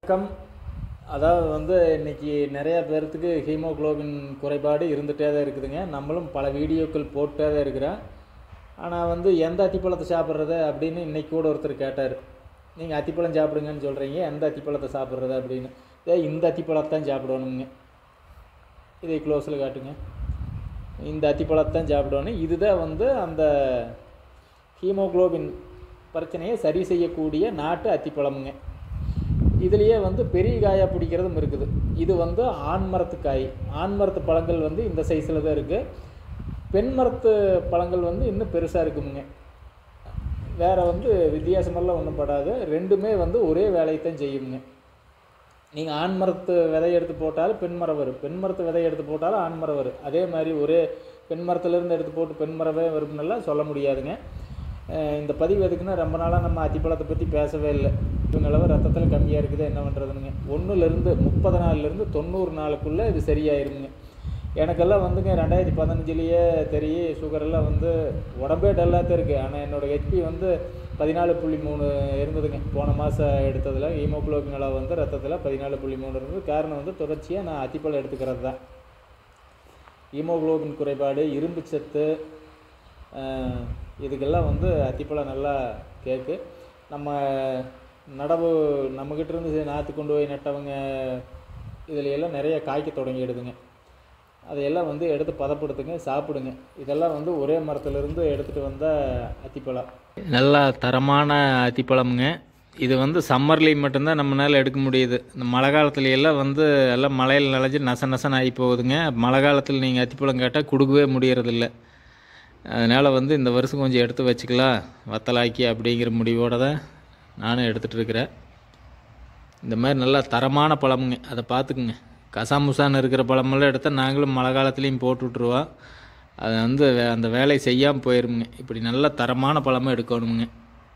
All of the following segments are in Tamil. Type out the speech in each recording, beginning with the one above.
வணக்கம் அதாவது வந்து இன்னைக்கு நிறைய பேர்த்துக்கு ஹீமோகுளோபின் குறைபாடு இருந்துகிட்டே தான் இருக்குதுங்க நம்மளும் பல வீடியோக்கள் போட்டே தான் இருக்கிறோம் ஆனால் வந்து எந்த அத்திப்பழத்தை சாப்பிட்றது அப்படின்னு இன்னைக்கு கூட ஒருத்தர் கேட்டார் நீங்கள் அத்திப்பழம் சாப்பிடுங்கன்னு சொல்கிறீங்க எந்த அத்திப்பழத்தை சாப்பிட்றது அப்படின்னு ஏ இந்த அத்திப்பழத்தான் சாப்பிடணுங்க இதை க்ளோஸில் காட்டுங்க இந்த அத்திப்பழத்தான் சாப்பிடணும் இதுதான் வந்து அந்த ஹீமோகுளோபின் பிரச்சனையை சரி செய்யக்கூடிய நாட்டு அத்திப்பழமுங்க இதுலேயே வந்து பெரிய காயாக பிடிக்கிறதும் இருக்குது இது வந்து ஆண் மரத்து காய் ஆண் மரத்து பழங்கள் வந்து இந்த சைஸில் தான் இருக்குது பெண் மரத்து பழங்கள் வந்து இன்னும் பெருசாக இருக்குமுங்க வேறு வந்து வித்தியாசமெல்லாம் ஒன்றும் படாது ரெண்டுமே வந்து ஒரே வேலையை தான் செய்யுங்க நீங்கள் ஆண் மரத்து விதை எடுத்து போட்டாலும் பெண் மரம் வரும் பெண் மரத்து விதை எடுத்து போட்டாலும் ஆண் மரம் வரும் அதே மாதிரி ஒரே பெண் மரத்துலேருந்து எடுத்து போட்டு பெண் மரமே வரும்னெல்லாம் சொல்ல முடியாதுங்க அஹ் இந்த பதிவு எதுக்குன்னா ரொம்ப நாளாக நம்ம அத்திப்பழத்தை பற்றி பேசவே இல்லை இவங்களவு ரத்தத்தில் கம்மியாக இருக்குது என்ன பண்ணுறதுனுங்க ஒன்றுலேருந்து முப்பது நாள்லேருந்து தொண்ணூறு நாளுக்குள்ளே இது சரியாயிருங்க எனக்கெல்லாம் வந்துங்க ரெண்டாயிரத்தி பதினஞ்சுலேயே தெரியும் சுகரெல்லாம் வந்து உடம்பே டல்லாக தான் இருக்குது ஆனால் என்னோடய ஹெச்பி வந்து பதினாலு புள்ளி மூணு இருந்ததுங்க போன மாதம் எடுத்ததில் ஹீமோகுளோபின் அளவு வந்து ரத்தத்தில் பதினாலு புள்ளி மூணு இருந்தது காரணம் வந்து தொடர்ச்சியாக நான் அத்திப்பழம் எடுத்துக்கிறது தான் ஹீமோகுளோபின் குறைபாடு இரும்பு சத்து அஹ், இதுக்கெல்லாம் வந்து அத்திப்பழம் நல்லா கேட்கு நம்ம நடவு நம்மக்கிட்ட இருந்து நாற்று கொண்டு போய் நட்டவங்க இதுல எல்லாம் நிறைய காய்க்க தொடங்கிடுதுங்க அதையெல்லாம் வந்து எடுத்து பதப்படுத்துங்க சாப்பிடுங்க இதெல்லாம் வந்து ஒரே மரத்துலேருந்து எடுத்துகிட்டு வந்த அத்திப்பழம் நல்லா தரமான அத்திப்பழமுங்க இது வந்து சம்மர்லேயும் மட்டும்தான் நம்மளால் எடுக்க முடியுது இந்த மழை காலத்துல எல்லாம் வந்து எல்லாம் மழையில் நனைஞ்சு நச நசன்னு ஆகி போகுதுங்க மழை காலத்தில் நீங்கள் அத்திப்பழம் கேட்டால் கொடுக்கவே முடியறதில்ல அதனால் வந்து இந்த வருஷம் கொஞ்சம் எடுத்து வச்சுக்கலாம் வத்தலாக்கி அப்படிங்கிற முடிவோடு தான் நானும் எடுத்துகிட்டு இருக்கிறேன் இந்த மாதிரி நல்லா தரமான பழமுங்க அதை பார்த்துக்குங்க கசாமுசான்னு இருக்கிற பழமெல்லாம் எடுத்தால் நாங்களும் மழை காலத்துலேயும் போட்டு விட்ருவோம் அது வந்து வே- அந்த வேலையை செய்யாமல் போயிருமுங்க இப்படி நல்ல தரமான பழமாக எடுக்கணுமுங்க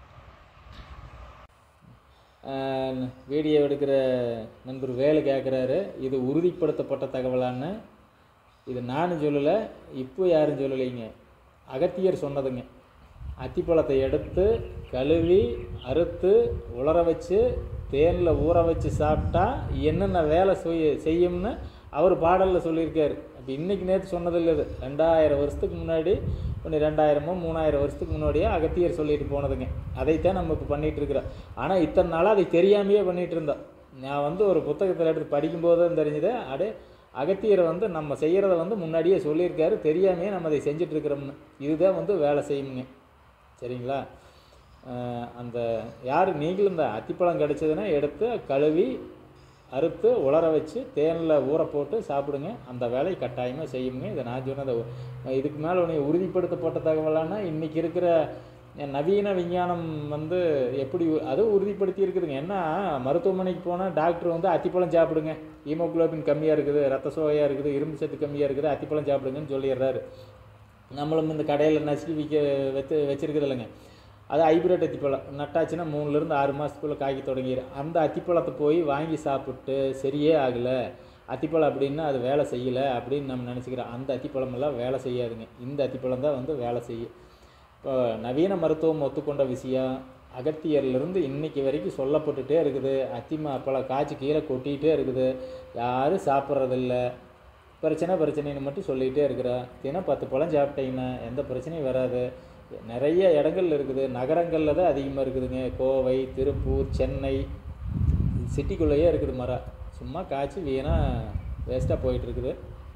வீடியோ எடுக்கிற நண்பர் வேலை கேட்குறாரு இது உறுதிப்படுத்தப்பட்ட தகவலான்னு இது நானும் சொல்லலை இப்போ யாரும் சொல்லலைங்க அகத்தியர் சொன்னதுங்க அத்திப்பழத்தை எடுத்து கழுவி அறுத்து உலர வச்சு தேனில் ஊற வச்சு சாப்பிட்டா என்னென்ன வேலை செய்ய செய்யும்னு அவர் பாடலில் சொல்லியிருக்காரு அப்போ இன்றைக்கி நேற்று சொன்னதில்லை இது ரெண்டாயிரம் வருஷத்துக்கு முன்னாடி ஒன்று ரெண்டாயிரமோ மூணாயிரம் வருஷத்துக்கு முன்னாடியே அகத்தியர் சொல்லிட்டு போனதுங்க அதைத்தான் நம்ம இப்போ பண்ணிகிட்டு இருக்கிறோம் ஆனால் இத்தனை நாளாக அதை தெரியாமையே பண்ணிகிட்டு இருந்தோம் நான் வந்து ஒரு புத்தகத்தில் எடுத்து படிக்கும்போது தான் தெரிஞ்சது அடே அகத்தியரை வந்து நம்ம செய்கிறத வந்து முன்னாடியே சொல்லியிருக்காரு தெரியாமையே நம்ம அதை செஞ்சுட்டு இருக்கிறோம்னு இதுதான் வந்து வேலை செய்யுங்க சரிங்களா அஹ் அந்த யார் நீங்களும் இந்த அத்திப்பழம் கிடச்சதுன்னா எடுத்து கழுவி அறுத்து உலர வச்சு தேனில் ஊற போட்டு சாப்பிடுங்க அந்த வேலையை கட்டாயமாக செய்யுங்க இதை நான் சொன்னதை ஒ- இதுக்கு மேலே உன்னை உறுதிப்படுத்தப்பட்ட தகவலானா இன்றைக்கி இருக்கிற நவீன விஞ்ஞானம் வந்து எப்படி உ- அது உறுதிப்படுத்தி இருக்குதுங்க ஏன்னா மருத்துவமனைக்கு போனால் டாக்டர் வந்து அத்திப்பழம் சாப்பிடுங்க ஹீமோகுளோபின் கம்மியாக இருக்குது ரத்த சோகையாக இருக்குது இரும்பு சத்து கம்மியாக இருக்குது அத்திப்பழம் சாப்பிடுங்கன்னு சொல்லிடுறாரு நம்மளும் இந்த கடையில் நசுக்கி விற்க வச்சு வச்சுருக்குது இல்லைங்க அது ஹைப்ரிட் அத்திப்பழம் நட்டாச்சுன்னா மூணுலேருந்து ஆறு மாதத்துக்குள்ளே காய்க்க தொடங்கிடும் அந்த அத்திப்பழத்தை போய் வாங்கி சாப்பிட்டு சரியே ஆகலை அத்திப்பழம் அப்படின்னா அது வேலை செய்யலை அப்படின்னு நம்ம நினச்சிக்கிறோம் அந்த அத்திப்பழமெல்லாம் வேலை செய்யாதுங்க இந்த அத்திப்பழம் தான் வந்து வேலை செய்யும் இப்போ நவீன மருத்துவம் ஒத்துக்கொண்ட விஷயம் அகத்தியர்லேருந்து இன்னைக்கு வரைக்கும் சொல்லப்பட்டுட்டே இருக்குது அத்திமா பழம் காய்ச்சி கீழே கொட்டிகிட்டே இருக்குது யாரும் சாப்பிட்றதில்ல பிரச்சனை பிரச்சனைன்னு மட்டும் சொல்லிகிட்டே இருக்கிறா தினம் பத்து பழம் சாப்பிட்டீங்கன்னா எந்த பிரச்சனையும் வராது நிறைய இடங்கள் இருக்குது நகரங்களில் தான் அதிகமாக இருக்குதுங்க கோவை திருப்பூர் சென்னை சிட்டிக்குள்ளேயே இருக்குது மரம் சும்மா காய்ச்சி வீணாக வேஸ்ட்டாக போயிட்டு இருக்குது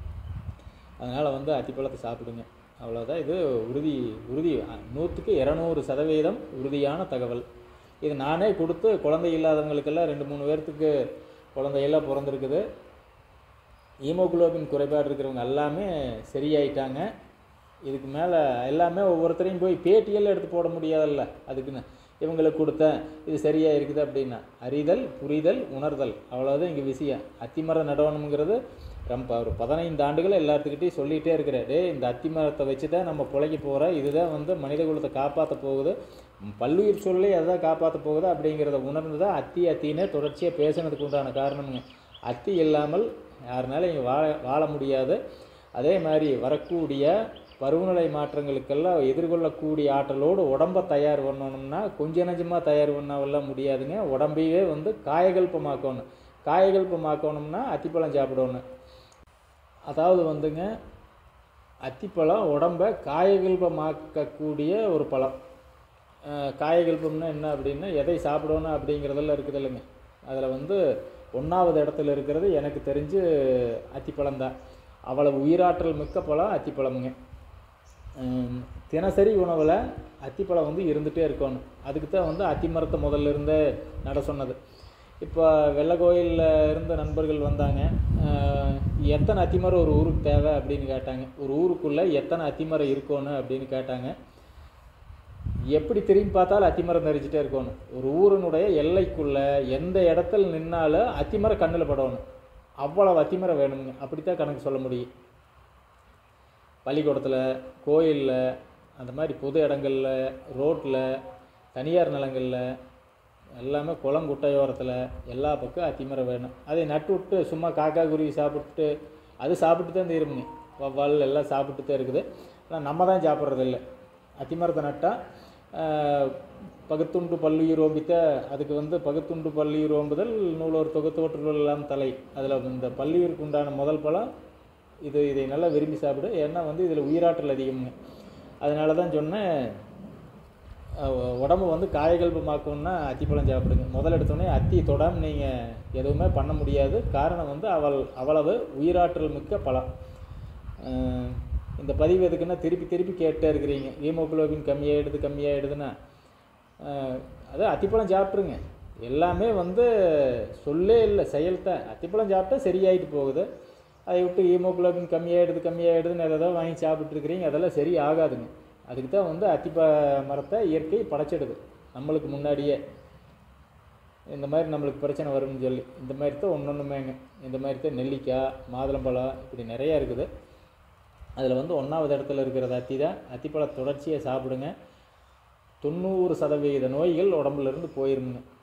அதனால் வந்து அத்திப்பழத்தை சாப்பிடுங்க அவ்வளோதான் இது உறுதி உறுதி நூற்றுக்கு இரநூறு சதவீதம் உறுதியான தகவல் இது நானே கொடுத்து குழந்தை இல்லாதவங்களுக்கெல்லாம் ரெண்டு மூணு பேர்த்துக்கு குழந்தையெல்லாம் பிறந்திருக்குது ஹீமோகுளோபின் குறைபாடு இருக்கிறவங்க எல்லாமே சரியாயிட்டாங்க இதுக்கு மேலே எல்லாமே ஒவ்வொருத்தரையும் போய் பேட்டியெல்லாம் எடுத்து போட முடியாதல்ல அதுக்குன்னு இவங்களுக்கு கொடுத்தேன் இது சரியாக இருக்குது அப்படின்னா அறிதல் புரிதல் உணர்தல் அவ்வளோதான் இங்கே விஷயம் அத்திமரம் நடவணுங்கிறது ரொம்ப ஒரு பதினைந்து ஆண்டுகள் எல்லாத்துக்கிட்டையும் சொல்லிகிட்டே இருக்கிறேன் டேய் இந்த அத்தி மரத்தை வச்சு தான் நம்ம பிழைக்க போகிறோம் இதுதான் வந்து மனித குலத்தை காப்பாற்ற போகுது ம், பல்லுயிர் சொல்லி அதுதான் காப்பாற்ற போகுது அப்படிங்கிறத உணர்ந்து தான் அத்தி அத்தின்னு தொடர்ச்சியாக பேசுனதுக்கு உண்டான காரணமுங்க அத்தி இல்லாமல் யாருனாலும் இங்கே வாழ வாழ முடியாது அதே மாதிரி வரக்கூடிய பருவநிலை மாற்றங்களுக்கெல்லாம் எதிர்கொள்ளக்கூடிய ஆற்றலோடு உடம்பை தயார் பண்ணணும்னா கொஞ்ச நஞ்சமாக தயார் பண்ணவெல்லாம் முடியாதுங்க உடம்பையே வந்து காயகல்பமாக்கணும் காயகல்பமாக்கணும்னா அத்திப்பழம் சாப்பிடணும் அதாவது வந்துங்க அத்திப்பழம் உடம்பை காயகல்பமாக்கக்கூடிய ஒரு பழம் அஹ் காயகல்பம்னா என்ன அப்படின்னா எதை சாப்பிடணும் அப்படிங்கிறதெல்லாம் இருக்குது இல்லைங்க அதில் வந்து ஒன்றாவது இடத்துல இருக்கிறது எனக்கு தெரிஞ்சு அத்திப்பழம் தான் அவ்வளவு உயிராற்றல் மிக்க பழம் அத்திப்பழமுங்க ஹம், தினசரி உணவில் அத்திப்பழம் வந்து இருந்துகிட்டே இருக்கணும் அதுக்கு தான் வந்து அத்தி மரத்தை முதல்ல இருந்தே நட சொன்னது இப்போ வெள்ளக்கோயிலில் இருந்த நண்பர்கள் வந்தாங்க அஹ், எத்தனை அத்திமரம் ஒரு ஊருக்கு தேவை அப்படின்னு கேட்டாங்க ஒரு ஊருக்குள்ளே எத்தனை அத்திமரம் இருக்கணும் அப்படின்னு கேட்டாங்க எப்படி திரும்பி பார்த்தாலும் அத்திமரம் தெரிஞ்சிட்டே இருக்கணும் ஒரு ஊரினுடைய எல்லைக்குள்ள எந்த இடத்துல நின்னாலும் அத்திமரம் கண்ணில் படணும் அவ்வளவு அத்திமரம் வேணுங்க அப்படித்தான் கணக்கு சொல்ல முடியும் பள்ளிக்கூடத்தில் கோயிலில் அந்த மாதிரி பொது இடங்களில் ரோட்டில் தனியார் நிலங்களில் எல்லாமே குளம் குட்டையோரத்தில் எல்லா பக்கம் அத்திமரம் வேணும் அதை நட்டு விட்டு சும்மா காக்கா குருவி சாப்பிட்டு அது சாப்பிட்டு தான் தீருமுங்க வவ்வால் எல்லாம் சாப்பிட்டு தான் இருக்குது ஆனால் நம்ம தான் சாப்பிட்றதில்ல அத்திமரத்தை நட்டால் பகுத்துண்டு பல்லுயிர் ஓம்பித்த அதுக்கு வந்து பகுத்துண்டு பல்லுயிர் ஓம்புதல் நூலோர் தொகுத்தோற்றுகள் எல்லாம் தலை அதில் இந்த பல்லுயிருக்கு உண்டான முதல் பழம் இது இதை நல்லா விரும்பி சாப்பிடு ஏன்னா வந்து இதில் உயிராற்றல் அதிகம்ங்க அதனால தான் சொன்னேன் அஹ் உடம்பு வந்து காயகல்பமாக்கணும்னா அத்திப்பழம் சாப்பிடுங்க முதல் எடுத்தோடனே அத்தி தொடாமல் நீங்கள் எதுவுமே பண்ண முடியாது காரணம் வந்து அவள் அவ்வளவு உயிராற்றல் மிக்க பழம் அஹ் இந்த பதிவு எதுக்குன்னா திருப்பி திருப்பி கேட்டே இருக்கிறீங்க ஹீமோகுளோபின் கம்மியாகிடுது கம்மியாகிடுதுன்னா அது அத்திப்பழம் சாப்பிட்ருங்க எல்லாமே வந்து சொல்லே இல்லை செயல்தான் அத்திப்பழம் சாப்பிட்டா சரியாயிட்டு போகுது அதை விட்டு ஹீமோகுளோபின் கம்மியாகிடுது கம்மியாகிடுதுன்னு எதோ வாங்கி சாப்பிட்டு இருக்கிறீங்க அதெல்லாம் சரி ஆகாதுங்க அதுக்கு தான் வந்து அத்திப்ப மரத்தை இயற்கை படைச்சிடுது நம்மளுக்கு முன்னாடியே இந்த மாதிரி நம்மளுக்கு பிரச்சனை வரும்னு சொல்லி இந்த மாதிரி தான் ஒன்று ஒன்றுமேங்க இந்த மாதிரி தான் நெல்லிக்காய் மாதுளம்பழம் இப்படி நிறையா இருக்குது அதில் வந்து ஒன்றாவது இடத்துல இருக்கிறது அத்தி தான் அத்திப்பழ தொடர்ச்சியாக சாப்பிடுங்க தொண்ணூறு சதவீத நோய்கள் உடம்புல இருந்து போயிருங்க